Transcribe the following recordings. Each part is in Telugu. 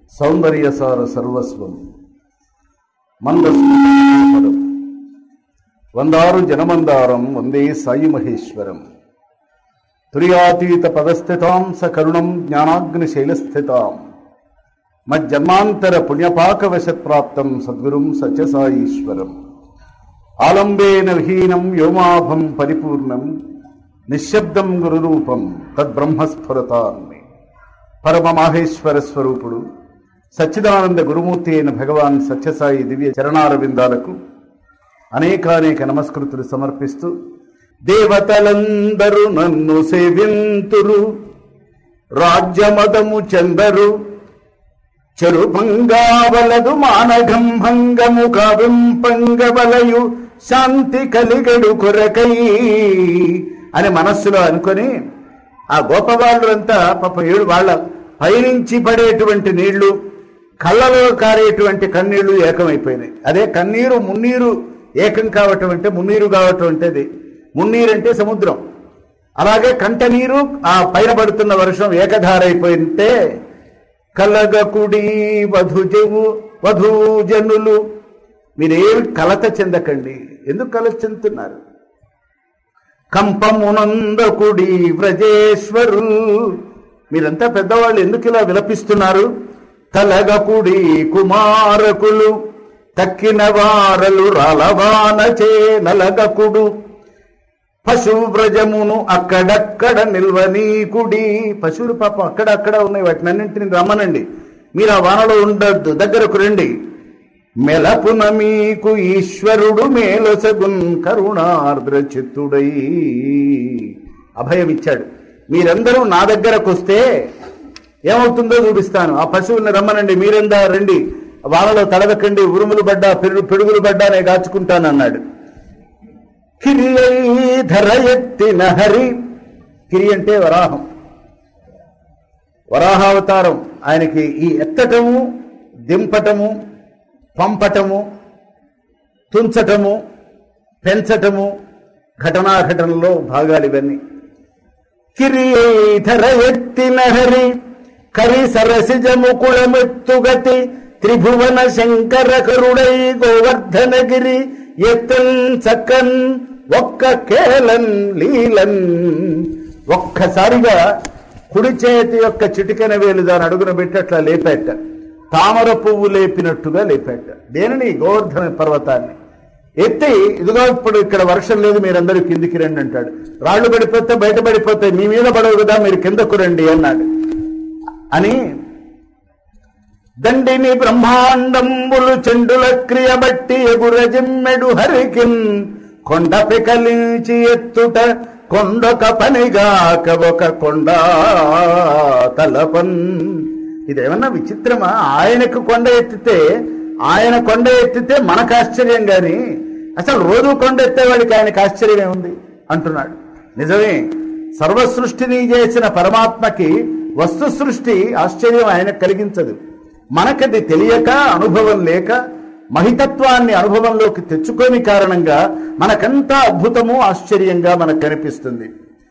సౌందర్యసార సర్వస్వం మందస్మరం వందారు జనమందారం వందే సాయి మహేశ్వరం తుర్యాతీత పదస్థితాం సకరుణం జ్ఞానాగ్నిశైలస్థితాం మజ్జన్మాంతర పుణ్యపాకవశత్ప్రాప్తం సద్గురుం సత్యసాయీశ్వరం ఆలంబేన విహీనం వ్యోమాభం పరిపూర్ణం నిశ్శబ్దం గురురూపం తద్బ్రహ్మస్ఫురతాన్ని పరమ మాహేశ్వర స్వరూపుడు సచ్చిదానంద గురుమూర్తి అయిన భగవాన్ సత్యసాయి దివ్య చరణారవిందాలకు అనేకానేక నమస్కృతులు సమర్పిస్తూ దేవతలందరూ నన్ను సేవింతురు రాజ్యమదము చెందరు చెరుపంగావలదు మానఘం భంగము కావింపంగవలయు శాంతి కలిగడు కొరకై అని మనస్సులో అనుకొని ఆ గోపవాళ్ళంతా పాప ఏడు వాళ్ళ పైనుంచి పడేటువంటి నీళ్లు కళ్ళలో కారేటువంటి కన్నీళ్లు ఏకమైపోయినాయి అదే కన్నీరు మున్నీరు ఏకం కావటం అంటే మున్నీరు కావటం అంటే అది మున్నీరు అంటే సముద్రం అలాగే కంట నీరు ఆ పైన పడుతున్న వర్షం ఏకధారైపోయింటే కలగకుడి వధుజవు వధూజనులు మీరేమి కలత చెందకండి ఎందుకు కలత చెందుతున్నారు కంపమునందకుడి వ్రజేశ్వరు మీరంతా పెద్దవాళ్ళు ఎందుకు ఇలా విలపిస్తున్నారు కలగకుడి కుమారకులు తక్కిన వారలు రాలవానచే నలగకుడు పశువ్రజమును అక్కడక్కడ నిల్వనీకుడి పశువులు పాపం అక్కడక్కడ ఉన్నాయి వాటిని అన్నింటిని రమ్మనండి మీరు ఆ వానలో ఉండద్దు దగ్గరకు రండి మెలపున మీకు ఈశ్వరుడు మేలసగున్ కరుణార్ద్ర చిత్తుడై అభయం ఇచ్చాడు మీరందరూ నా దగ్గరకు వస్తే ఏమవుతుందో చూపిస్తాను ఆ పశువుల్ని రమ్మనండి మీరందా రండి వానలో తడవకండి ఉరుములు పడ్డా పెరుగు పిడుగులు పడ్డా నేను కాచుకుంటానన్నాడు కిరియై ధర ఎత్తిన హరి కిరి అంటే వరాహం వరాహావతారం ఆయనకి ఈ ఎత్తటము దింపటము పంపటము తుంచటము పెంచటము ఘటనాఘటనలో భాగాలు ఇవన్నీ కిరియై ధర ఎత్తిన హరి కరి సరసిజము కుళమెత్తుగతి త్రిభువన శంకర కరుడై గోవర్ధనగిరి ఎత్తన్ చక్కన్ ఒక్క కేలన్ లీలన్ ఒక్కసారిగా కుడి చేతి యొక్క చిటికెన వేలు దాని అడుగున పెట్టి అట్లా లేపాట తామర పువ్వు లేపినట్టుగా లేపాట దేనిని గోవర్ధన పర్వతాన్ని ఎత్తి ఇదిగో ఇప్పుడు ఇక్కడ వర్షం లేదు మీరందరూ కిందికి రండి అంటాడు రాళ్ళు పడిపోతే బయట పడిపోతే మీ మీద పడవు కదా మీరు కిందకు రండి అన్నాడు అని దండిని బ్రహ్మాండంబులు చెండుల క్రియ బట్టి ఎగురజిమ్మెడు హరికిన్ కొండ పికలించి ఎత్తుట కొండొక పనిగాక ఒక కొండ తలపన్ ఇదేమన్నా విచిత్రమా ఆయనకు కొండ ఎత్తితే ఆయన కొండ ఎత్తితే మనకు ఆశ్చర్యం గాని అసలు రోజు కొండ ఎత్తేవాడికి ఆయనకు ఆశ్చర్యం ఏముంది అంటున్నాడు నిజమే సర్వ సృష్టిని చేసిన పరమాత్మకి వస్తు సృష్టి ఆశ్చర్యం ఆయనకు కలిగించదు మనకది తెలియక అనుభవం లేక మహితత్వాన్ని అనుభవంలోకి తెచ్చుకోని కారణంగా మనకంతా అద్భుతము ఆశ్చర్యంగా మనకు కనిపిస్తుంది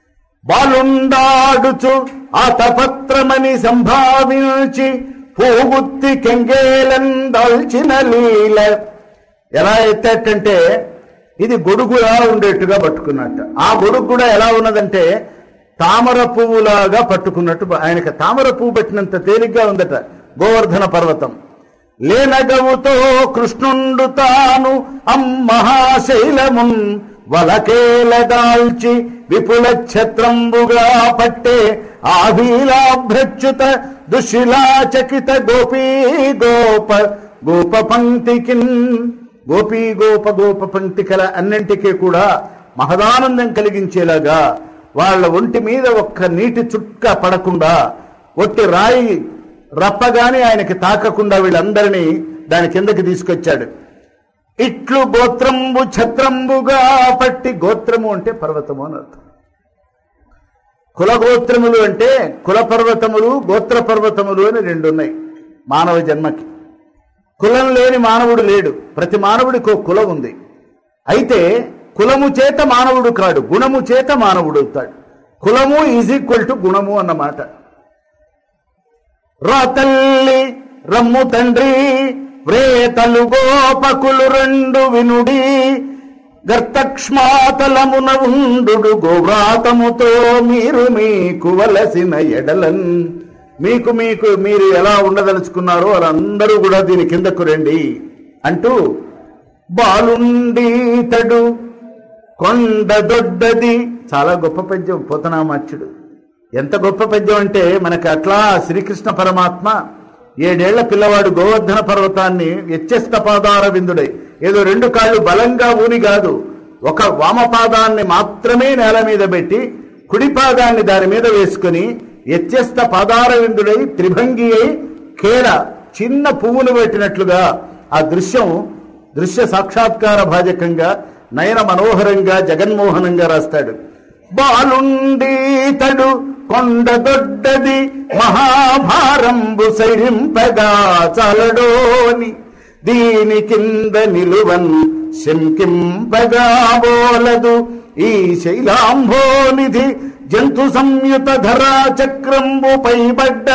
బాలుండాడుచు ఆ తపత్రమని సంభావించి పోగుత్తి కెంగేలం దాల్చిన లీల ఎలా ఎత్తేటంటే ఇది గొడుగులా ఉండేట్టుగా పట్టుకున్నట్ట ఆ గొడుగు కూడా ఎలా ఉన్నదంటే తామర పువ్వులాగా పట్టుకున్నట్టు ఆయనకి తామర పువ్వు పట్టినంత తేలిగ్గా ఉందట గోవర్ధన పర్వతం లేనగవుతో కృష్ణుండు తాను అమ్మహాశైలమున్ వలకేలదాల్చి విపుల ఛత్రంబుగా పట్టే ఆభీలాభ్రచ్యుత దుశిలాచకిత గోపీ గోప గోప పంక్తికిన్ గోపీ గోప గోప పంక్తికల అన్నింటికీ కూడా మహదానందం కలిగించేలాగా వాళ్ళ ఒంటి మీద ఒక్క నీటి చుక్క పడకుండా ఒట్టి రాయి రప్పగానే ఆయనకి తాకకుండా వీళ్ళందరినీ దాని కిందకి తీసుకొచ్చాడు ఇట్లు గోత్రంబు ఛత్రంబుగా పట్టి గోత్రము అంటే పర్వతము అని అర్థం కుల గోత్రములు అంటే కుల పర్వతములు గోత్ర పర్వతములు అని రెండు ఉన్నాయి మానవ జన్మకి కులం లేని మానవుడు లేడు ప్రతి మానవుడికి ఒక కులం ఉంది అయితే కులము చేత మానవుడు కాడు గుణము చేత మానవుడు అవుతాడు కులము ఈజ్ ఈక్వల్ టు గుణము అన్నమాట రా తల్లి రమ్ము తండ్రి వ్రేతలు గోపకులు రెండు వినుడి గర్తక్ష్మాతలమున ఉండు గోవ్రాతముతో మీరు మీకు వలసిన ఎడలన్ మీకు మీకు మీరు ఎలా ఉండదలుచుకున్నారో వాళ్ళందరూ కూడా దీని కిందకు రండి అంటూ బాలుండీతడు కొండ దొడ్డది చాలా గొప్ప పద్యం పోతనామాచ్యుడు ఎంత గొప్ప పద్యం అంటే మనకి అట్లా శ్రీకృష్ణ పరమాత్మ ఏడేళ్ల పిల్లవాడు గోవర్ధన పర్వతాన్ని వ్యత్యస్త పాదార విందుడై ఏదో రెండు కాళ్ళు బలంగా ఊని కాదు ఒక వామపాదాన్ని మాత్రమే నేల మీద పెట్టి కుడి పాదాన్ని దాని మీద వేసుకుని వ్యత్యస్త పాదార విందుడై త్రిభంగి అయి కేడ చిన్న పువ్వులు పెట్టినట్లుగా ఆ దృశ్యం దృశ్య సాక్షాత్కార భాజకంగా నయన మనోహరంగా జగన్మోహనంగా రాస్తాడు బాలుండీతడు కొండ దొడ్డది మహాభారంబు సైరింపగా చాలడోని దీని కింద నిలువన్ శంకింపగా బోలదు ఈ శైలాంభోనిధి జంతు సంయుత ధరా చక్రంబు పైబడ్డ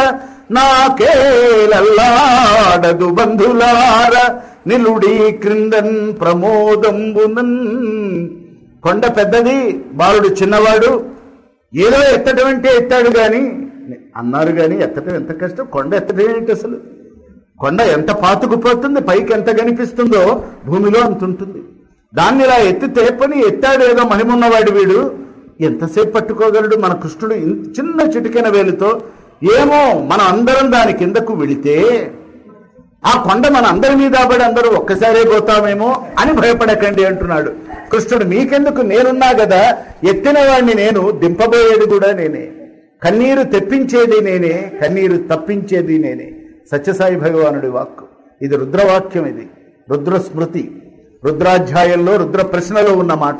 నాకేలల్లాడదు బంధులార నిలుడి క్రిందన్ ప్రమోదంబునన్ కొండ పెద్దది బాలుడు చిన్నవాడు ఏదో ఎత్తడం అంటే ఎత్తాడు గాని అన్నారు గాని ఎత్తడం ఎంత కష్టం కొండ ఎత్తడం ఏంటి అసలు కొండ ఎంత పాతుకుపోతుంది పైకి ఎంత కనిపిస్తుందో భూమిలో అంత ఉంటుంది దాన్ని ఇలా ఎత్తితే పని ఎత్తాడు ఏదో మహిమున్నవాడు వీడు ఎంతసేపు పట్టుకోగలడు మన కృష్ణుడు ఇంత చిన్న చిటికెన వేలుతో ఏమో మనం అందరం దాని కిందకు వెళితే ఆ కొండ మన అందరి మీద పడి అందరూ ఒక్కసారే పోతామేమో అని భయపడకండి అంటున్నాడు కృష్ణుడు మీకెందుకు నేనున్నా కదా ఎత్తిన వాడిని నేను దింపబోయేది కూడా నేనే కన్నీరు తెప్పించేది నేనే కన్నీరు తప్పించేది నేనే సత్యసాయి భగవానుడి వాక్కు ఇది రుద్రవాక్యం ఇది రుద్ర స్మృతి రుద్రాధ్యాయంలో రుద్ర ప్రశ్నలో ఉన్న మాట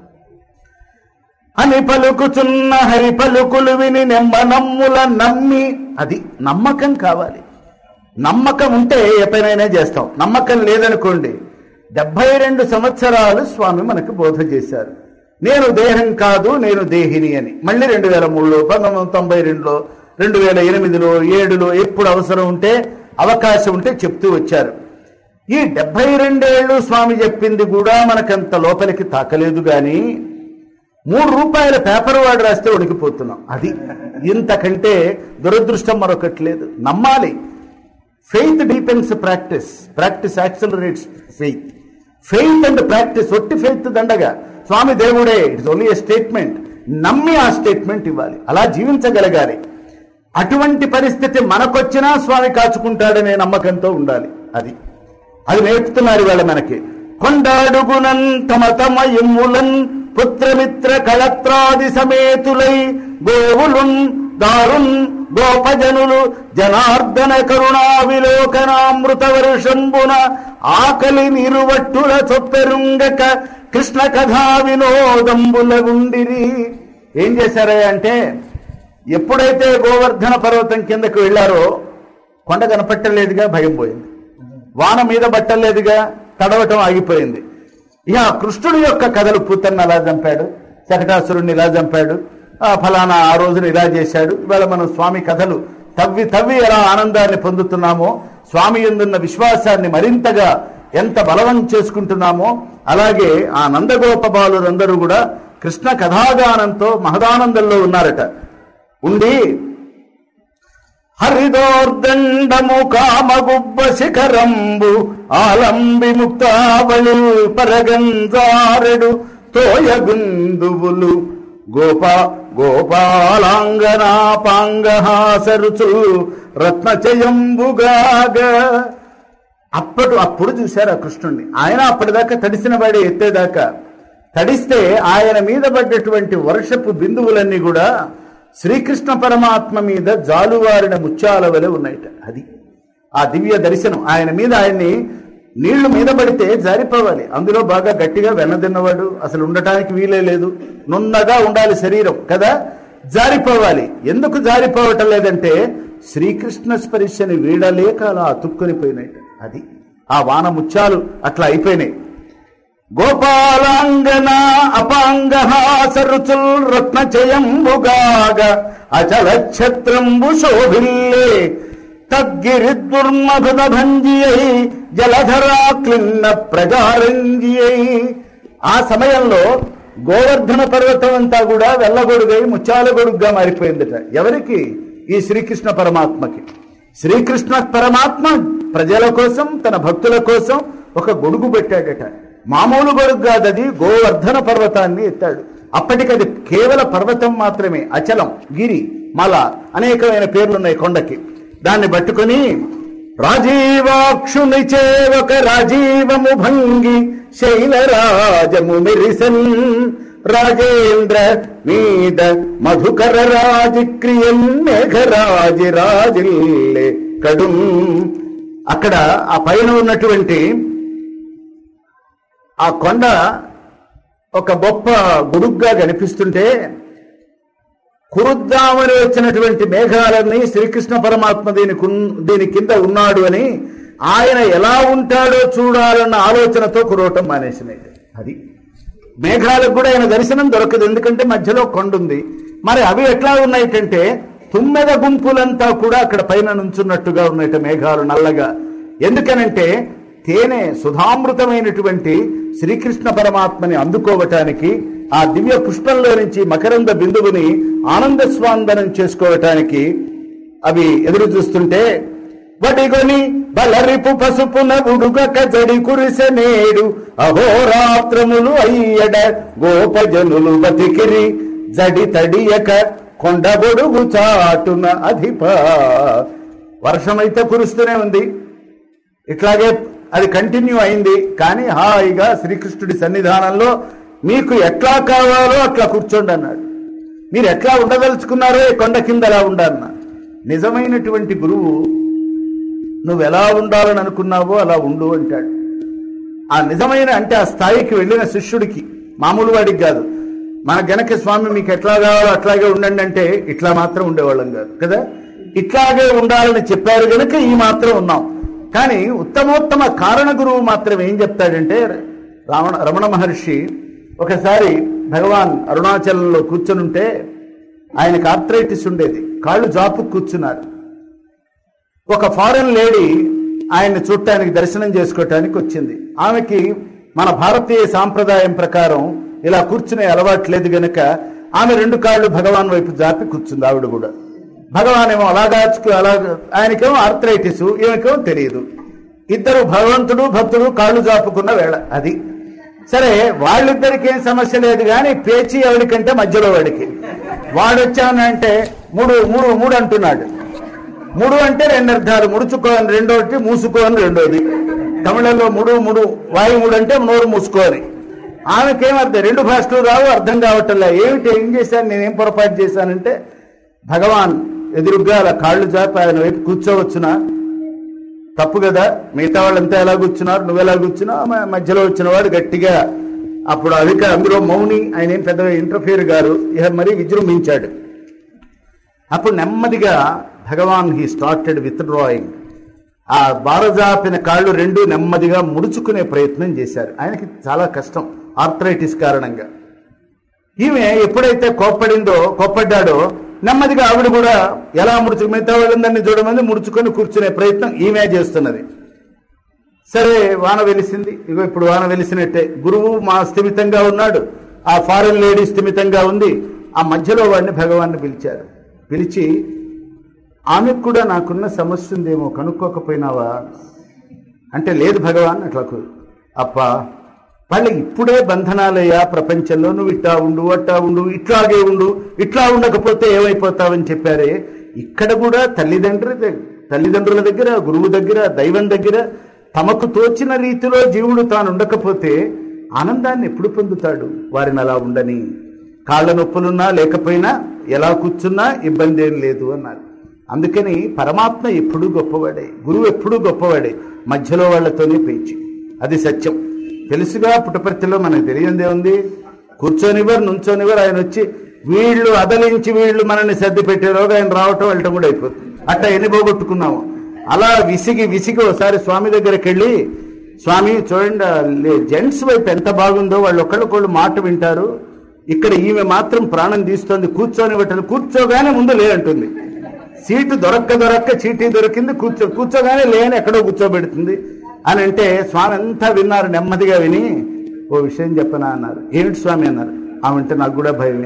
అని పలుకుచున్న హరి పలుకులు విని నెమ్మనమ్ముల నమ్మి అది నమ్మకం కావాలి నమ్మకం ఉంటే ఏ పనైనా చేస్తాం నమ్మకం లేదనుకోండి డెబ్బై రెండు సంవత్సరాలు స్వామి మనకు బోధ చేశారు నేను దేహం కాదు నేను దేహిని అని మళ్ళీ రెండు వేల మూడులో పంతొమ్మిది వందల తొంభై రెండులో రెండు వేల ఎనిమిదిలో ఏడులో ఎప్పుడు అవసరం ఉంటే అవకాశం ఉంటే చెప్తూ వచ్చారు ఈ డెబ్బై రెండేళ్లు స్వామి చెప్పింది కూడా మనకంత లోపలికి తాకలేదు గాని మూడు రూపాయల పేపర్ వాడు రాస్తే వణికిపోతున్నాం అది ఇంతకంటే దురదృష్టం మరొకటి లేదు నమ్మాలి faith depends practice practice accelerates faith faith and practice ఒట్టి ఫెయిత్ దండగా స్వామి దేవుడే ఇట్స్ ఓన్లీ ఏ స్టేట్మెంట్ నమ్మి ఆ స్టేట్మెంట్ ఇవ్వాలి అలా జీవించగలగాలి అటువంటి పరిస్థితి మనకొచ్చినా స్వామి కాచుకుంటాడనే నమ్మకంతో ఉండాలి అది అది నేర్పుతున్నారు ఇవాళ మనకి కొండాడుగునన్ తమ తమ ఇమ్ములన్ పుత్రమిత్ర కళత్రాది సమేతులై గోవులున్ దారున్ గోపజనులు జనార్దన కరుణా విలోకనామృత వర్షంబున ఆకలి నిరువట్టుల చొప్పెరుంగక కృష్ణ కథా వినోదంబుల గుండిరి ఏం చేశారా అంటే ఎప్పుడైతే గోవర్ధన పర్వతం కిందకు వెళ్ళారో కొండ కనపట్టలేదుగా భయం పోయింది వాన మీద పట్టలేదుగా తడవటం ఆగిపోయింది ఇక కృష్ణుడి యొక్క కథలు పూతన్న ఎలా చంపాడు శకటాసురుణ్ణి ఇలా చంపాడు ఆ ఫలానా ఆ రోజున ఇలా చేశాడు ఇవాళ మనం స్వామి కథలు తవ్వి తవ్వి ఎలా ఆనందాన్ని పొందుతున్నామో స్వామి ఎందున్న విశ్వాసాన్ని మరింతగా ఎంత బలవం చేసుకుంటున్నామో అలాగే ఆ నందగోప బాలురందరూ కూడా కృష్ణ కథాగానంతో మహదానందంలో ఉన్నారట ఉండి హరిదోర్దండము కామగుబ్బ శిఖరంబు ఆలంబి ముక్తావళి పరగంజారెడు తోయగుందువులు గోప గోపాలాంగనా పాంగహాసరుచు రత్నచయంబుగాగ అప్పటి అప్పుడు చూశారు ఆ కృష్ణుణ్ణి ఆయన అప్పటిదాకా తడిసిన వాడే ఎత్తేదాకా తడిస్తే ఆయన మీద పడ్డటువంటి వర్షపు బిందువులన్నీ కూడా శ్రీకృష్ణ పరమాత్మ మీద జాలువారిన ముత్యాల వలె ఉన్నాయట అది ఆ దివ్య దర్శనం ఆయన మీద ఆయన్ని నీళ్లు మీద పడితే జారిపోవాలి అందులో బాగా గట్టిగా వెన్నదిన్నవాడు అసలు ఉండటానికి వీలే లేదు నున్నగా ఉండాలి శరీరం కదా జారిపోవాలి ఎందుకు జారిపోవటం లేదంటే శ్రీకృష్ణ స్పర్శని వీడలేక అలా అతుక్కుని పోయినట్టు అది ఆ వాన ముత్యాలు అట్లా అయిపోయినాయి గోపాలాంగన అపాంగహాసరుచుల్ రత్న చయంబుగాగ అచల ఛత్రంబు శోభిల్లే తద్గిరి దుర్మధున భంజియై జలధరా క్లిన్న ప్రజారంజియై ఆ సమయంలో గోవర్ధన పర్వతం అంతా కూడా వెల్లగొడుగై ముత్యాల గొడుగ్గా మారిపోయిందట ఎవరికి ఈ శ్రీకృష్ణ పరమాత్మకి శ్రీకృష్ణ పరమాత్మ ప్రజల కోసం తన భక్తుల కోసం ఒక గొడుగు పెట్టాడట మామూలు గొడుగు కాదది గోవర్ధన పర్వతాన్ని ఎత్తాడు అప్పటికది కేవల పర్వతం మాత్రమే అచలం గిరి మల అనేకమైన పేర్లున్నాయి కొండకి దాన్ని పట్టుకొని రాజీవాక్షునిచే ఒక రాజీవము భంగి శైలరాజము మెరిసన్ రాజేంద్ర మీద మధుకర రాజక్రియం మేఘరాజి రాజిల్లే కడుం అక్కడ ఆ పైన ఉన్నటువంటి ఆ కొండ ఒక గొప్ప గుడుగ్గా కనిపిస్తుంటే కురుద్దామని వచ్చినటువంటి మేఘాలన్నీ శ్రీకృష్ణ పరమాత్మ దీని దీని కింద ఉన్నాడు అని ఆయన ఎలా ఉంటాడో చూడాలన్న ఆలోచనతో కురవటం మానేసినాయి అది మేఘాలకు కూడా ఆయన దర్శనం దొరకదు ఎందుకంటే మధ్యలో కొండ ఉంది మరి అవి ఎట్లా ఉన్నాయిటంటే తుమ్మెద గుంపులంతా కూడా అక్కడ పైన నుంచున్నట్టుగా ఉన్నాయట మేఘాలు నల్లగా ఎందుకనంటే తేనె సుధామృతమైనటువంటి శ్రీకృష్ణ పరమాత్మని అందుకోవటానికి ఆ దివ్య పుష్పంలో నుంచి మకరంద బిందువుని ఆనంద స్వాందనం చేసుకోవటానికి అవి ఎదురు చూస్తుంటే వడిగొని బలరిపు పసుపున ఉడుగక జడి కురిసె నేడు అహోరాత్రములు అయ్యడ గోపజనులు బతికిరి జడి తడియక కొండగొడుగు చాటున అధిప వర్షమైతే కురుస్తూనే ఉంది ఇట్లాగే అది కంటిన్యూ అయింది కానీ హాయిగా శ్రీకృష్ణుడి సన్నిధానంలో మీకు ఎట్లా కావాలో అట్లా కూర్చోండి అన్నాడు మీరు ఎట్లా ఉండదలుచుకున్నారో ఈ కొండ కింద ఎలా ఉండన్న నిజమైనటువంటి గురువు నువ్వు ఎలా ఉండాలని అనుకున్నావో అలా ఉండు అంటాడు ఆ నిజమైన అంటే ఆ స్థాయికి వెళ్ళిన శిష్యుడికి మామూలు వాడికి కాదు మన గనక స్వామి మీకు ఎట్లా కావాలో అట్లాగే ఉండండి అంటే ఇట్లా మాత్రం ఉండేవాళ్ళం కాదు కదా ఇట్లాగే ఉండాలని చెప్పారు గనుక ఈ మాత్రం ఉన్నాం కానీ ఉత్తమోత్తమ కారణ గురువు మాత్రం ఏం చెప్తాడంటే రావణ రమణ మహర్షి ఒకసారి భగవాన్ అరుణాచలంలో కూర్చొనుంటే ఆయనకు ఆర్థరైటిస్ ఉండేది కాళ్ళు జాపు కూర్చున్నారు ఒక ఫారెన్ లేడీ ఆయన్ని చూడటానికి దర్శనం చేసుకోవటానికి వచ్చింది ఆమెకి మన భారతీయ సాంప్రదాయం ప్రకారం ఇలా కూర్చునే అలవాటు లేదు గనుక ఆమె రెండు కాళ్ళు భగవాన్ వైపు జాపి కూర్చుంది ఆవిడ కూడా భగవాన్ ఏమో అలాగాచుకు అలా ఆయనకేమో ఆర్థరైటిస్ ఈమెకేమో తెలియదు ఇద్దరు భగవంతుడు భక్తుడు కాళ్ళు జాపుకున్న వేళ అది సరే వాళ్ళిద్దరికి ఏం సమస్య లేదు కానీ పేచి ఎవరికంటే మధ్యలో వాడికి వాడు వచ్చానంటే మూడు మూడు మూడు అంటున్నాడు మూడు అంటే రెండు అర్థాలు ముడుచుకోని రెండోటి మూసుకోని రెండోది తమిళంలో మూడు మూడు వాయు మూడు అంటే నోరు మూసుకోని ఆమెకేమర్థం రెండు భాషలు రావు అర్థం కావటంలే ఏమిటి ఏం చేశాను నేనేం పొరపాటు చేశానంటే భగవాన్ ఎదురుగ్గా అలా కాళ్ళు జాపి ఆయన వైపు కూర్చోవచ్చునా తప్పు కదా మిగతా వాళ్ళంతా ఎలా కూర్చున్నారు నువ్వు ఎలా కూర్చున్నావు మ- మధ్యలో వచ్చిన వాడు గట్టిగా అప్పుడు అధిక అందులో మౌని ఆయన ఏం పెద్దగా ఇంటర్ఫియర్ గారు ఇక మరీ విజృంభించాడు అప్పుడు నెమ్మదిగా భగవాన్ హీ స్టార్టెడ్ విత్ డ్రాయింగ్ ఆ బారజాపిన కాళ్ళు రెండు నెమ్మదిగా ముడుచుకునే ప్రయత్నం చేశారు ఆయనకి చాలా కష్టం ఆర్థరైటిస్ కారణంగా ఈమె ఎప్పుడైతే కోప్పడిందో కోప్పడ్డాడో నెమ్మదిగా ఆవిడ కూడా ఎలా ముడుచు మిగతా వాళ్ళందరినీ చూడమంది ముడుచుకొని కూర్చునే ప్రయత్నం ఈమె చేస్తున్నది సరే వాన వెలిసింది ఇగో ఇప్పుడు వాన వెలిసినట్టే గురువు మా స్థిమితంగా ఉన్నాడు ఆ ఫారెన్ లేడీ స్థిమితంగా ఉంది ఆ మధ్యలో వాడిని భగవాన్ని పిలిచారు పిలిచి ఆమెకు కూడా నాకున్న సమస్య ఉందేమో కనుక్కోకపోయినావా అంటే లేదు భగవాన్ అట్లా కు- అప్ప వాళ్ళ ఇప్పుడే బంధనాలయ్యా ప్రపంచంలో నువ్వు ఇట్టా ఉండు అట్టా ఉండు ఇట్లాగే ఉండు ఇట్లా ఉండకపోతే ఏమైపోతావని చెప్పారే ఇక్కడ కూడా తల్లిదండ్రుల దగ్గ- తల్లిదండ్రుల దగ్గర గురువు దగ్గర దైవం దగ్గర తమకు తోచిన రీతిలో జీవుడు తాను ఉండకపోతే ఆనందాన్ని ఎప్పుడు పొందుతాడు వారిని అలా ఉండని కాళ్ళ నొప్పులున్నా లేకపోయినా ఎలా కూర్చున్నా ఇబ్బంది ఏం లేదు అన్నారు అందుకని పరమాత్మ ఎప్పుడూ గొప్పవాడే గురువు ఎప్పుడూ గొప్పవాడే మధ్యలో వాళ్ళతోనే పేచి అది సత్యం తెలుసుగా పుట్టపర్తిలో మనకు తెలియందే ఉంది కూర్చొనివ్వరు నుంచోనివ్వరు ఆయన వచ్చి వీళ్ళు అదలించి వీళ్ళు మనల్ని సర్ది పెట్టేలోగా ఆయన రావటం వెళ్ళటం కూడా అయిపోతుంది అట్లా ఎన్ని పోగొట్టుకున్నాము అలా విసిగి విసిగి ఒకసారి స్వామి దగ్గరికి వెళ్ళి స్వామి చూడండి జెంట్స్ వైపు ఎంత బాగుందో వాళ్ళు ఒకళ్ళకొళ్ళు మాట వింటారు ఇక్కడ ఈమె మాత్రం ప్రాణం తీస్తోంది కూర్చొని పెట్టదు కూర్చోగానే ముందు లేదంటుంది సీటు దొరక్క దొరక్క చీటీ దొరికింది కూర్చో కూర్చోగానే లేని ఎక్కడో కూర్చోబెడుతుంది అని అంటే స్వామి అంతా విన్నారు నెమ్మదిగా విని ఓ విషయం చెప్పనా అన్నారు ఏమిటి స్వామి అన్నారు ఆమెంటే నాకు కూడా భయమే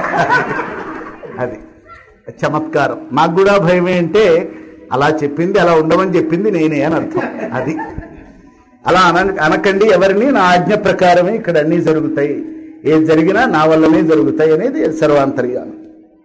అది చమత్కారం నాకు కూడా భయమే అంటే అలా చెప్పింది అలా ఉండమని చెప్పింది నేనే అని అర్థం అది అలా అన అనకండి ఎవరిని నా ఆజ్ఞ ప్రకారమే ఇక్కడ అన్నీ జరుగుతాయి ఏది జరిగినా నా వల్లనే జరుగుతాయి అనేది సర్వాంతర్యానం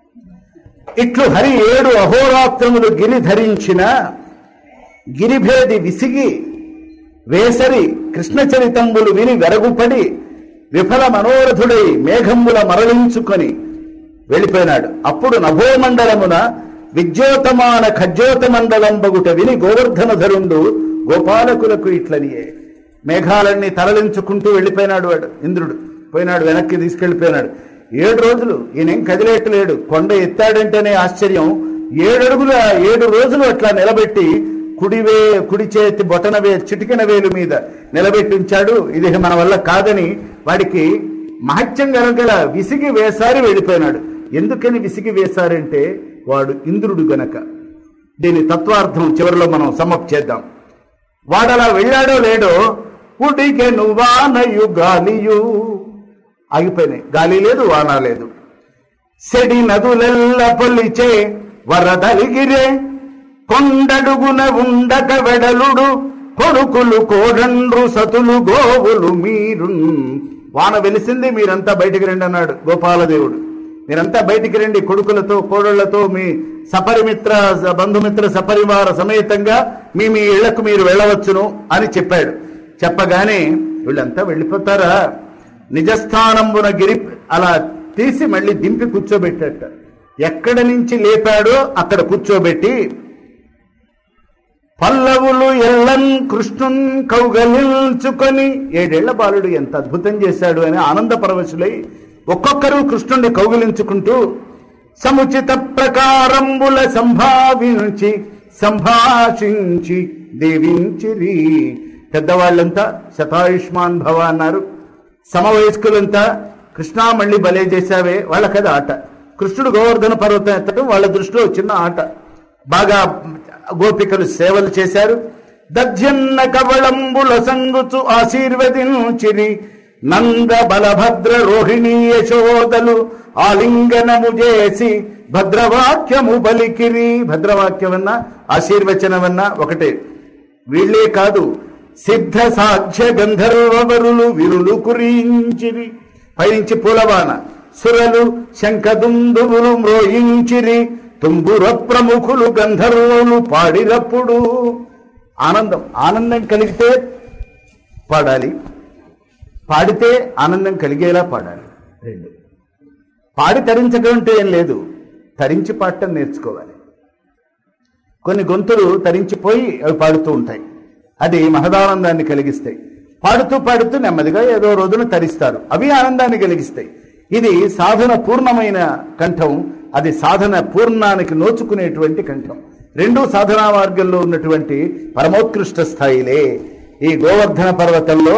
ఇట్లు హరి ఏడు అహోరాత్రములు గిరి ధరించిన గిరిభేది విసిగి వేసరి కృష్ణ చరితంబులు విని వెరగుపడి విఫల మనోరథుడై మేఘంబుల మరలించుకొని వెళ్ళిపోయినాడు అప్పుడు నభోమండలమున విద్యోతమాన ఖజ్యోత మండలం బగుట విని గోవర్ధన ధరుండు గోపాలకులకు ఇట్లనియే మేఘాలన్నీ తరలించుకుంటూ వెళ్ళిపోయినాడు వాడు ఇంద్రుడు పోయినాడు వెనక్కి తీసుకెళ్ళిపోయినాడు ఏడు రోజులు ఈయనేం కదిలేట్లేడు కొండ ఎత్తాడంటేనే ఆశ్చర్యం ఏడు అడుగుల ఏడు రోజులు అట్లా నిలబెట్టి కుడివే కుడి చేతి బొటన వే చిటికెన వేలు మీద నిలబెట్టి ఉంచాడు ఇది మన వల్ల కాదని వాడికి మహత్యం గనగల విసిగి వేసారి వెళ్ళిపోయినాడు ఎందుకని విసిగి వేశారంటే వాడు ఇంద్రుడు గనక దీని తత్వార్థం చివరిలో మనం సమప్ చేద్దాం వాడలా వెళ్ళాడో లేడో ఉడికెను వానయు గాలియు ఆగిపోయినాయి గాలి లేదు వాన లేదు సెడి నదులెల్ల పొలిచే వరదలిగిరే కొండడుగున ఉండక వెడలుడు కొడుకులు కోడండ్రు సతులు గోవులు మీరు వాన వెలిసింది మీరంతా బయటికి రండి అన్నాడు గోపాలదేవుడు మీరంతా బయటికి రండి కొడుకులతో కోడళ్లతో మీ సపరిమిత్ర బంధుమిత్ర సపరివార సమేతంగా మీ మీ ఇళ్లకు మీరు వెళ్ళవచ్చును అని చెప్పాడు చెప్పగానే వీళ్ళంతా వెళ్ళిపోతారా నిజస్థానంబున గిరి అలా తీసి మళ్ళీ దింపి కూర్చోబెట్టాట ఎక్కడి నుంచి లేపాడో అక్కడ కూర్చోబెట్టి పల్లవులు ఎల్లం కృష్ణున్ కౌగలించుకొని ఏడేళ్ల బాలుడు ఎంత అద్భుతం చేశాడు అని ఆనంద పరవశులై ఒక్కొక్కరు కృష్ణుణ్ణి కౌగిలించుకుంటూ సముచిత ప్రకారంబుల సంభావించి సంభాషించి దీవించిరి పెద్దవాళ్ళంతా శతాయుష్మాన్ భవ అన్నారు సమవయస్కులంతా కృష్ణ మళ్ళీ బలే చేశావే వాళ్ళ కదా ఆట కృష్ణుడు గోవర్ధన పర్వతం ఎత్తడం వాళ్ళ దృష్టిలో చిన్న ఆట బాగా గోపికలు సేవలు చేశారు దధ్యన్న కవళంబుల సంగుచు ఆశీర్వదించిరి నంద బలభద్ర రోహిణీ యశోదలు ఆలింగనము చేసి భద్రవాక్యము బలికిరి భద్రవాక్యమన్నా ఆశీర్వచనమన్నా ఒకటే వీళ్ళే కాదు సిద్ధ సాక్ష్య గంధర్వరులు విరులు కురించిరి పైనుంచి పూలవాన సురలు శంఖదుందువులు మ్రోయించిరి తుంబుర ప్రముఖులు గంధర్వులు పాడినప్పుడు ఆనందం ఆనందం కలిగితే పాడాలి పాడితే ఆనందం కలిగేలా పాడాలి రెండు పాడి తరించడం అంటే ఏం లేదు తరించి పాడటం నేర్చుకోవాలి కొన్ని గొంతులు తరించిపోయి అవి పాడుతూ ఉంటాయి అది మహదానందాన్ని కలిగిస్తాయి పాడుతూ పాడుతూ నెమ్మదిగా ఏదో రోజున తరిస్తారు అవి ఆనందాన్ని కలిగిస్తాయి ఇది సాధన పూర్ణమైన కంఠం అది సాధన పూర్ణానికి నోచుకునేటువంటి కంఠం రెండు సాధనా మార్గంలో ఉన్నటువంటి పరమోత్కృష్ట స్థాయిలే ఈ గోవర్ధన పర్వతంలో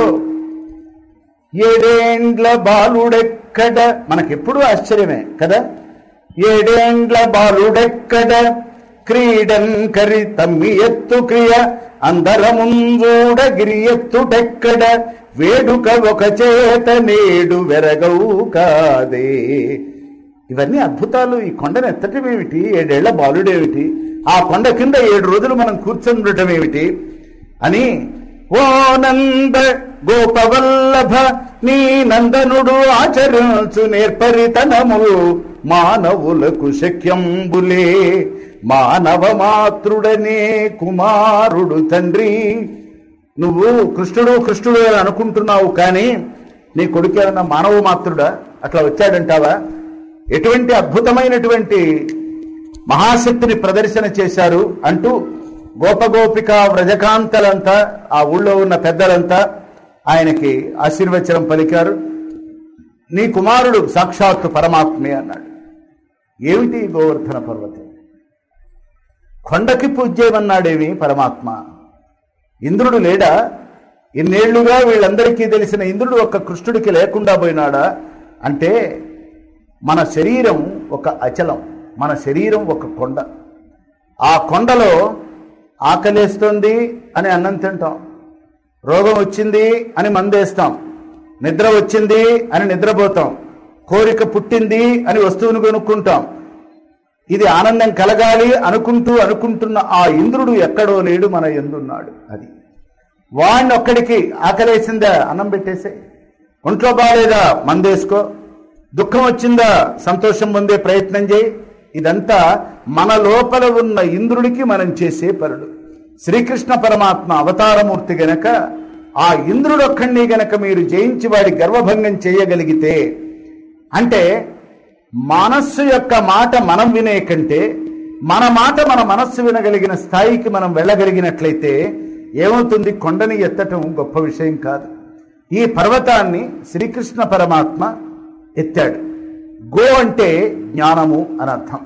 ఏడేండ్ల బాలుడెక్కడ మనకెప్పుడు ఆశ్చర్యమే కదా ఏడేండ్ల బాలుడెక్కడ క్రీడన్ కరి తమ్మి ఎత్తు క్రియ అందరముంజూడ గిరి ఎత్తుటెక్కడ వేడుక ఒక చేత నేడు వెరగవు కాదే ఇవన్నీ అద్భుతాలు ఈ కొండను ఎత్తటం ఏమిటి ఏడేళ్ల బాలుడేమిటి ఆ కొండ కింద ఏడు రోజులు మనం కూర్చొని ఉండటం ఏమిటి అని ఓ నంద గోపవల్లభ నీ నందనుడు ఆచరించు నేర్పరితనములు మానవులకు శక్యంబులే మానవ మాతృడనే కుమారుడు తండ్రి నువ్వు కృష్ణుడు కృష్ణుడు అని అనుకుంటున్నావు కానీ నీ కొడుకు ఏమన్నా మానవ మాతృడా అట్లా వచ్చాడంటావా ఎటువంటి అద్భుతమైనటువంటి మహాశక్తిని ప్రదర్శన చేశారు అంటూ గోపగోపిక వ్రజకాంతలంతా ఆ ఊళ్ళో ఉన్న పెద్దలంతా ఆయనకి ఆశీర్వచనం పలికారు నీ కుమారుడు సాక్షాత్తు పరమాత్మే అన్నాడు ఏమిటి ఈ గోవర్ధన పర్వతం కొండకి పూజ్యమన్నాడేమి పరమాత్మ ఇంద్రుడు లేడా ఇన్నేళ్లుగా వీళ్ళందరికీ తెలిసిన ఇంద్రుడు ఒక్క కృష్ణుడికి లేకుండా పోయినాడా అంటే మన శరీరం ఒక అచలం మన శరీరం ఒక కొండ ఆ కొండలో ఆకలేస్తుంది అని అన్నం తింటాం రోగం వచ్చింది అని మందేస్తాం నిద్ర వచ్చింది అని నిద్రపోతాం కోరిక పుట్టింది అని వస్తువును కొనుక్కుంటాం ఇది ఆనందం కలగాలి అనుకుంటూ అనుకుంటున్న ఆ ఇంద్రుడు ఎక్కడో లేడు మన ఎందున్నాడు అది వాడిని ఒక్కడికి ఆకలేసిందా అన్నం పెట్టేసే ఒంట్లో బాగాలేదా మందేసుకో దుఃఖం వచ్చిందా సంతోషం పొందే ప్రయత్నం చేయి ఇదంతా మన లోపల ఉన్న ఇంద్రుడికి మనం చేసే పనులు శ్రీకృష్ణ పరమాత్మ అవతారమూర్తి గనక ఆ ఇంద్రుడొక్కడిని గనక మీరు జయించి వాడి గర్వభంగం చేయగలిగితే అంటే మనస్సు యొక్క మాట మనం వినే కంటే మన మాట మన మనస్సు వినగలిగిన స్థాయికి మనం వెళ్ళగలిగినట్లయితే ఏమవుతుంది కొండని ఎత్తటం గొప్ప విషయం కాదు ఈ పర్వతాన్ని శ్రీకృష్ణ పరమాత్మ ఎత్తాడు గో అంటే జ్ఞానము అని అర్థం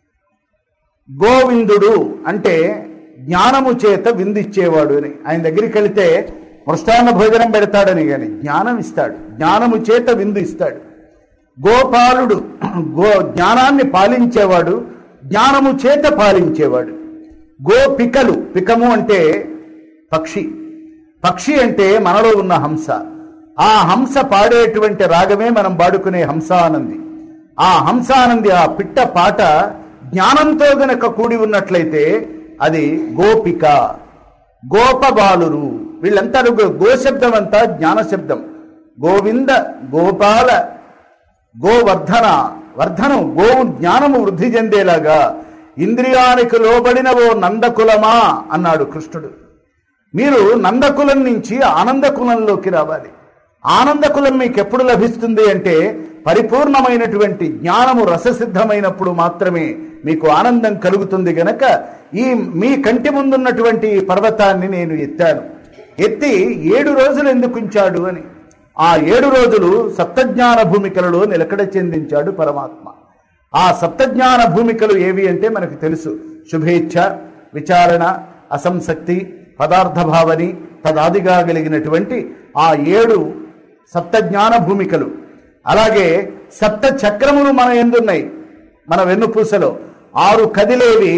గోవిందుడు అంటే జ్ఞానము చేత విందిచ్చేవాడు అని ఆయన దగ్గరికి వెళితే మృష్టాన్న భోజనం పెడతాడని కానీ జ్ఞానం ఇస్తాడు జ్ఞానము చేత విందు ఇస్తాడు గోపాలుడు గో జ్ఞానాన్ని పాలించేవాడు జ్ఞానము చేత పాలించేవాడు గోపికలు పికము అంటే పక్షి పక్షి అంటే మనలో ఉన్న హంస ఆ హంస పాడేటువంటి రాగమే మనం పాడుకునే హంసానంది ఆ హంసానంది ఆ పిట్ట పాట జ్ఞానంతో గనక కూడి ఉన్నట్లయితే అది గోపిక గోపబాలురు వీళ్ళంతా గో- గోశబ్దం అంతా జ్ఞాన శబ్దం గోవింద గోపాల గోవర్ధన వర్ధనం గోవు జ్ఞానము వృద్ధి చెందేలాగా ఇంద్రియానికి లోబడిన ఓ నందకులమా అన్నాడు కృష్ణుడు మీరు నందకులం నుంచి ఆనందకులంలోకి రావాలి ఆనందకులం మీకు ఎప్పుడు లభిస్తుంది అంటే పరిపూర్ణమైనటువంటి జ్ఞానము రససిద్ధమైనప్పుడు మాత్రమే మీకు ఆనందం కలుగుతుంది గనక ఈ మీ కంటి ముందున్నటువంటి ఈ పర్వతాన్ని నేను ఎత్తాను ఎత్తి ఏడు రోజులు ఎందుకు ఉంచాడు అని ఆ ఏడు రోజులు సప్తజ్ఞాన భూమికలలో నిలకడ చెందించాడు పరమాత్మ ఆ సప్తజ్ఞాన భూమికలు ఏవి అంటే మనకు తెలుసు శుభేచ్ఛ విచారణ అసంసక్తి పదార్థ భావని తదాదిగా కలిగినటువంటి ఆ ఏడు సప్తజ్ఞాన భూమికలు అలాగే సప్త చక్రములు మన ఎందున్నాయి మన వెన్నుపూసలో ఆరు కదిలేవి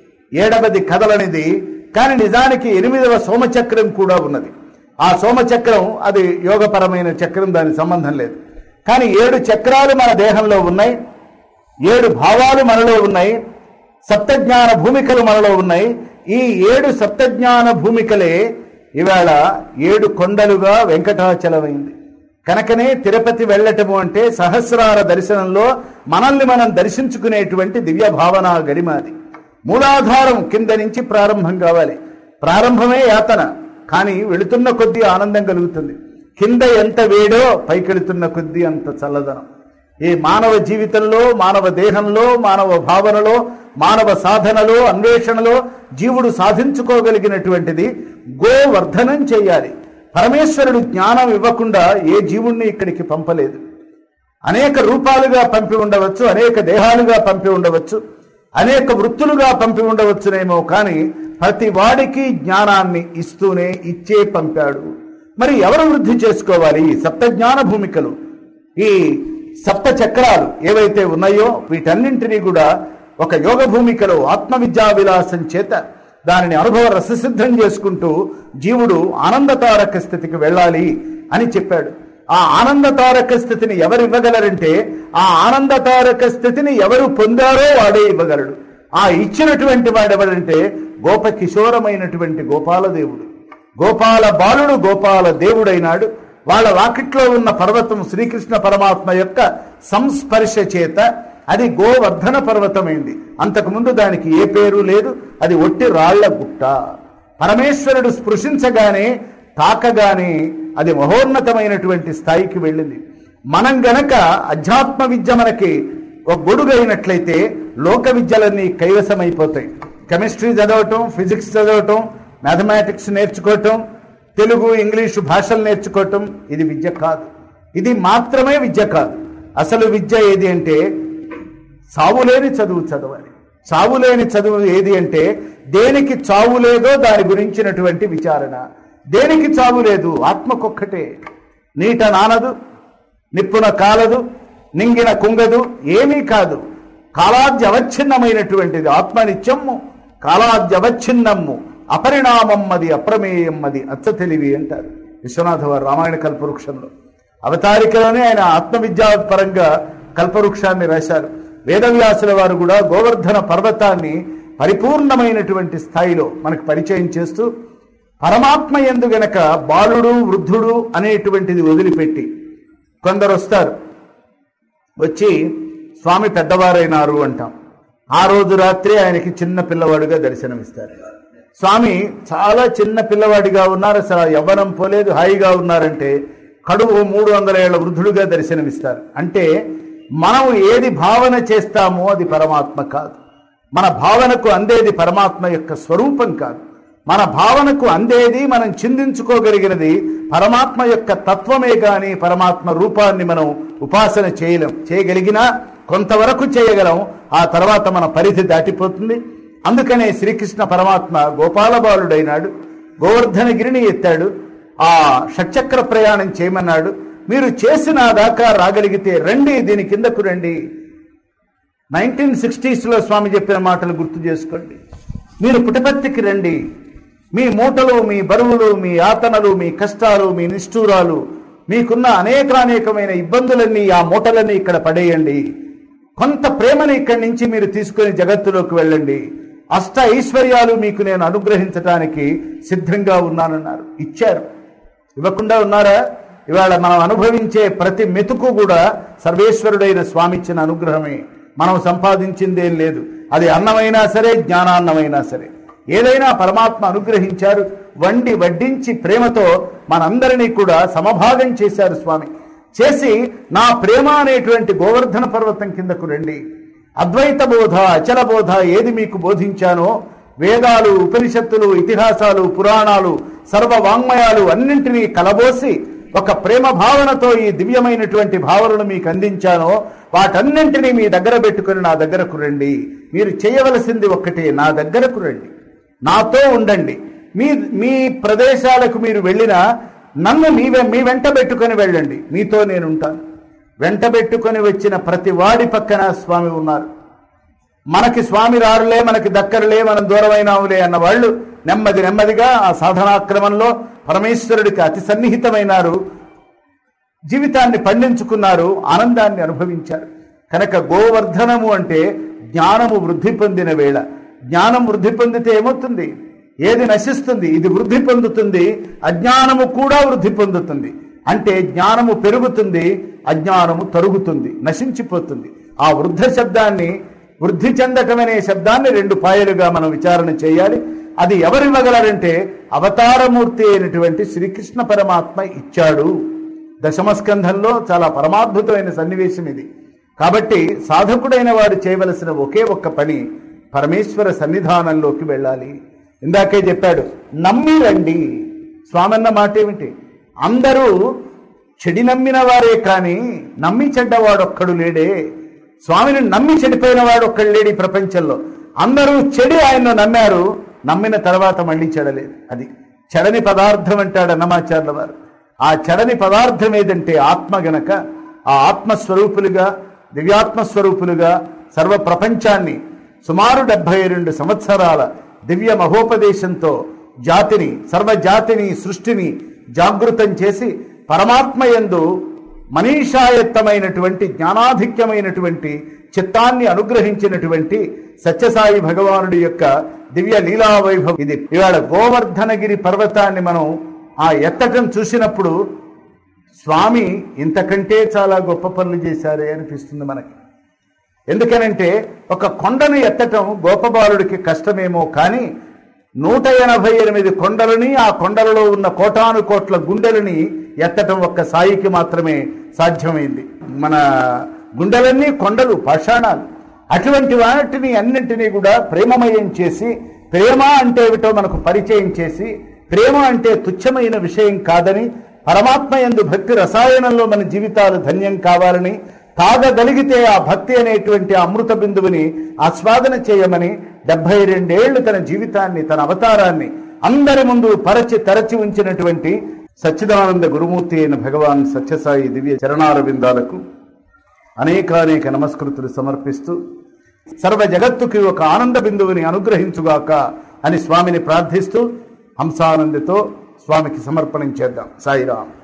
ఏడవది కదలనిది కానీ నిజానికి ఎనిమిదవ సోమచక్రం కూడా ఉన్నది ఆ సోమచక్రం అది యోగపరమైన చక్రం దానికి సంబంధం లేదు కానీ ఏడు చక్రాలు మన దేహంలో ఉన్నాయి ఏడు భావాలు మనలో ఉన్నాయి సప్తజ్ఞాన భూమికలు మనలో ఉన్నాయి ఈ ఏడు సప్తజ్ఞాన భూమికలే ఇవాళ ఏడు కొండలుగా వెంకటాచలమైంది కనుకనే తిరుపతి వెళ్ళటము అంటే సహస్రార దర్శనంలో మనల్ని మనం దర్శించుకునేటువంటి దివ్య భావన గడిమాది మూలాధారం కింద నుంచి ప్రారంభం కావాలి ప్రారంభమే యాతన కానీ వెళుతున్న కొద్దీ ఆనందం కలుగుతుంది కింద ఎంత వేడో పైకెళుతున్న కొద్దీ అంత చల్లదనం ఈ మానవ జీవితంలో మానవ దేహంలో మానవ భావనలో మానవ సాధనలో అన్వేషణలో జీవుడు సాధించుకోగలిగినటువంటిది గోవర్ధనం చేయాలి పరమేశ్వరుడు జ్ఞానం ఇవ్వకుండా ఏ జీవుణ్ణి ఇక్కడికి పంపలేదు అనేక రూపాలుగా పంపి ఉండవచ్చు అనేక దేహాలుగా పంపి ఉండవచ్చు అనేక వృత్తులుగా పంపి ఉండవచ్చునేమో కానీ ప్రతి వాడికి జ్ఞానాన్ని ఇస్తూనే ఇచ్చే పంపాడు మరి ఎవరు వృద్ధి చేసుకోవాలి ఈ సప్త జ్ఞాన భూమికలు ఈ సప్త చక్రాలు ఏవైతే ఉన్నాయో వీటన్నింటినీ కూడా ఒక యోగ భూమికలో ఆత్మవిద్యా విలాసం చేత దానిని అనుభవ రససిద్ధం చేసుకుంటూ జీవుడు ఆనందతారక స్థితికి వెళ్ళాలి అని చెప్పాడు ఆ ఆనందతారక స్థితిని ఎవరు ఇవ్వగలరంటే ఆ ఆనందతారక స్థితిని ఎవరు పొందారో వాడే ఇవ్వగలడు ఆ ఇచ్చినటువంటి వాడెవడంటే గోప కిశోరమైనటువంటి గోపాలదేవుడు గోపాల బాలుడు గోపాల దేవుడైనాడు వాళ్ళ వాకిట్లో ఉన్న పర్వతం శ్రీకృష్ణ పరమాత్మ యొక్క సంస్పర్శ చేత అది గోవర్ధన పర్వతమైంది అంతకుముందు దానికి ఏ పేరు లేదు అది ఒట్టి రాళ్ల గుట్ట పరమేశ్వరుడు స్పృశించగానే తాకగానే అది మహోన్నతమైనటువంటి స్థాయికి వెళ్ళింది మనం గనక అధ్యాత్మ విద్య మనకి ఒక గొడుగైనట్లయితే లోక విద్యలన్నీ కైవసమైపోతాయి కెమిస్ట్రీ చదవటం ఫిజిక్స్ చదవటం మ్యాథమెటిక్స్ నేర్చుకోవటం తెలుగు ఇంగ్లీషు భాషలు నేర్చుకోవటం ఇది విద్య కాదు ఇది మాత్రమే విద్య కాదు అసలు విద్య ఏది అంటే సావులేని చదువు చదవాలి చావులేని చదువు ఏది అంటే దేనికి చావు లేదో దాని గురించినటువంటి విచారణ దేనికి చావు లేదు ఆత్మకొక్కటే నీట నానదు నిప్పున కాలదు నింగిన కుంగదు ఏమీ కాదు కాలాద్య అవచ్ఛిన్నమైనటువంటిది ఆత్మ నిత్యము కాలాద్యవచ్ఛిన్నమ్ము అపరిణామమ్మది అప్రమేయమ్మది అచ్చ తెలివి అంటారు విశ్వనాథ వారు రామాయణ కల్పవృక్షంలో అవతారికలోనే ఆయన ఆత్మవిద్యా పరంగా కల్పవృక్షాన్ని రాశారు వేదవ్యాసుల వారు కూడా గోవర్ధన పర్వతాన్ని పరిపూర్ణమైనటువంటి స్థాయిలో మనకు పరిచయం చేస్తూ పరమాత్మ ఎందు గనక బాలుడు వృద్ధుడు అనేటువంటిది వదిలిపెట్టి కొందరు వస్తారు వచ్చి స్వామి పెద్దవారైనారు అంటాం ఆ రోజు రాత్రి ఆయనకి చిన్న పిల్లవాడుగా దర్శనమిస్తారు స్వామి చాలా చిన్న పిల్లవాడిగా ఉన్నారు అసలు యవ్వనం పోలేదు హాయిగా ఉన్నారంటే కడువు మూడు వందల ఏళ్ల వృద్ధుడుగా దర్శనమిస్తారు అంటే మనం ఏది భావన చేస్తామో అది పరమాత్మ కాదు మన భావనకు అందేది పరమాత్మ యొక్క స్వరూపం కాదు మన భావనకు అందేది మనం చిందించుకోగలిగినది పరమాత్మ యొక్క తత్వమే గాని పరమాత్మ రూపాన్ని మనం ఉపాసన చేయలేం చేయగలిగినా కొంతవరకు చేయగలం ఆ తర్వాత మన పరిధి దాటిపోతుంది అందుకనే శ్రీకృష్ణ పరమాత్మ గోపాల బాలుడైనాడు గోవర్ధనగిరిని ఎత్తాడు ఆ షట్చక్ర ప్రయాణం చేయమన్నాడు మీరు చేసిన దాకా రాగలిగితే రండి దీని కిందకు రండి నైన్టీన్ సిక్స్టీస్లో స్వామి చెప్పిన మాటలు గుర్తు చేసుకోండి మీరు పుటపర్తికి రండి మీ మూటలు మీ బరువులు మీ యాతనలు మీ కష్టాలు మీ నిష్ఠూరాలు మీకున్న అనేకానేకమైన ఇబ్బందులన్నీ ఆ మూటలన్నీ ఇక్కడ పడేయండి కొంత ప్రేమని ఇక్కడి నుంచి మీరు తీసుకొని జగత్తులోకి వెళ్ళండి అష్ట ఐశ్వర్యాలు మీకు నేను అనుగ్రహించడానికి సిద్ధంగా ఉన్నానన్నారు ఇచ్చారు ఇవ్వకుండా ఉన్నారా ఇవాళ మనం అనుభవించే ప్రతి మెతుకు కూడా సర్వేశ్వరుడైన స్వామి ఇచ్చిన అనుగ్రహమే మనం సంపాదించిందేం లేదు అది అన్నమైనా సరే జ్ఞానాన్నమైనా సరే ఏదైనా పరమాత్మ అనుగ్రహించారు వండి వడ్డించి ప్రేమతో మనందరినీ కూడా సమభాగం చేశారు స్వామి చేసి నా ప్రేమ అనేటువంటి గోవర్ధన పర్వతం కిందకు రండి అద్వైత బోధ అచల బోధ ఏది మీకు బోధించానో వేదాలు ఉపనిషత్తులు ఇతిహాసాలు పురాణాలు సర్వ వాంగ్మయాలు అన్నింటినీ కలబోసి ఒక ప్రేమ భావనతో ఈ దివ్యమైనటువంటి భావనలు మీకు అందించానో వాటన్నింటినీ మీ దగ్గర పెట్టుకుని నా దగ్గరకు రండి మీరు చేయవలసింది ఒక్కటే నా దగ్గరకు రండి నాతో ఉండండి మీ మీ ప్రదేశాలకు మీరు వెళ్ళినా నన్ను మీ వె- మీ వెంట పెట్టుకొని వెళ్ళండి మీతో నేను ఉంటాను వెంట పెట్టుకొని వచ్చిన ప్రతి వాడి పక్కన స్వామి ఉన్నారు మనకి స్వామి రారులే మనకి దక్కరులే మనం దూరమైనాములే అన్న వాళ్ళు నెమ్మది నెమ్మదిగా ఆ సాధనాక్రమంలో పరమేశ్వరుడికి అతి సన్నిహితమైనారు జీవితాన్ని పండించుకున్నారు ఆనందాన్ని అనుభవించారు కనుక గోవర్ధనము అంటే జ్ఞానము వృద్ధి పొందిన వేళ జ్ఞానం వృద్ధి పొందితే ఏమవుతుంది ఏది నశిస్తుంది ఇది వృద్ధి పొందుతుంది అజ్ఞానము కూడా వృద్ధి పొందుతుంది అంటే జ్ఞానము పెరుగుతుంది అజ్ఞానము తరుగుతుంది నశించిపోతుంది ఆ వృద్ధ శబ్దాన్ని వృద్ధి చెందటం అనే శబ్దాన్ని రెండు పాయలుగా మనం విచారణ చేయాలి అది ఎవరు ఇవ్వగలరంటే అవతారమూర్తి అయినటువంటి శ్రీకృష్ణ పరమాత్మ ఇచ్చాడు దశమస్కంధంలో చాలా పరమాద్భుతమైన సన్నివేశం ఇది కాబట్టి సాధకుడైన వాడు చేయవలసిన ఒకే ఒక్క పని పరమేశ్వర సన్నిధానంలోకి వెళ్ళాలి ఇందాకే చెప్పాడు నమ్మి రండి స్వామన్న మాట ఏమిటి అందరూ చెడి నమ్మిన వారే కానీ నమ్మి చెడ్డవాడొక్కడు లేడే స్వామిని నమ్మి చెడిపోయిన వాడు ఒక్కడు లేడు ఈ ప్రపంచంలో అందరూ చెడి ఆయన్ను నమ్మారు నమ్మిన తర్వాత మళ్ళీ చెడలేదు అది చెడని పదార్థం అంటాడు అన్నమాచార్యుల వారు ఆ చెడని పదార్థం ఏదంటే ఆత్మ గనక ఆ ఆత్మస్వరూపులుగా దివ్యాత్మస్వరూపులుగా సర్వ ప్రపంచాన్ని సుమారు డెబ్బై రెండు సంవత్సరాల దివ్య మహోపదేశంతో జాతిని సర్వజాతిని సృష్టిని జాగృతం చేసి పరమాత్మ యందు మనీషాయత్తమైనటువంటి జ్ఞానాధిక్యమైనటువంటి చిత్తాన్ని అనుగ్రహించినటువంటి సత్యసాయి భగవానుడి యొక్క దివ్య లీలా వైభవం ఇది ఇవాళ గోవర్ధనగిరి పర్వతాన్ని మనం ఆ ఎత్తటం చూసినప్పుడు స్వామి ఇంతకంటే చాలా గొప్ప పనులు చేశారే అనిపిస్తుంది మనకి ఎందుకనంటే ఒక కొండను ఎత్తటం గోపబాలుడికి కష్టమేమో కానీ నూట ఎనభై ఎనిమిది కొండలని ఆ కొండలలో ఉన్న కోటాను కోట్ల గుండెలని ఎత్తటం ఒక్క సాయికి మాత్రమే సాధ్యమైంది మన గుండెలన్నీ కొండలు పాషాణాలు అటువంటి వాటిని అన్నింటినీ కూడా ప్రేమమయం చేసి ప్రేమ అంటే ఏమిటో మనకు పరిచయం చేసి ప్రేమ అంటే తుచ్చమైన విషయం కాదని పరమాత్మ యందు భక్తి రసాయనంలో మన జీవితాలు ధన్యం కావాలని తాగగలిగితే ఆ భక్తి అనేటువంటి అమృత బిందువుని ఆస్వాదన చేయమని డెబ్బై రెండేళ్లు తన జీవితాన్ని తన అవతారాన్ని అందరి ముందు పరచి తరచి ఉంచినటువంటి సచ్చిదానంద గురుమూర్తి అయిన భగవాన్ సత్యసాయి దివ్య చరణార బిందాలకు అనేకానేక నమస్కృతులు సమర్పిస్తూ సర్వ జగత్తుకి ఒక ఆనంద బిందువుని అనుగ్రహించుగాక అని స్వామిని ప్రార్థిస్తూ హంసానందితో స్వామికి సమర్పణం చేద్దాం సాయిరాం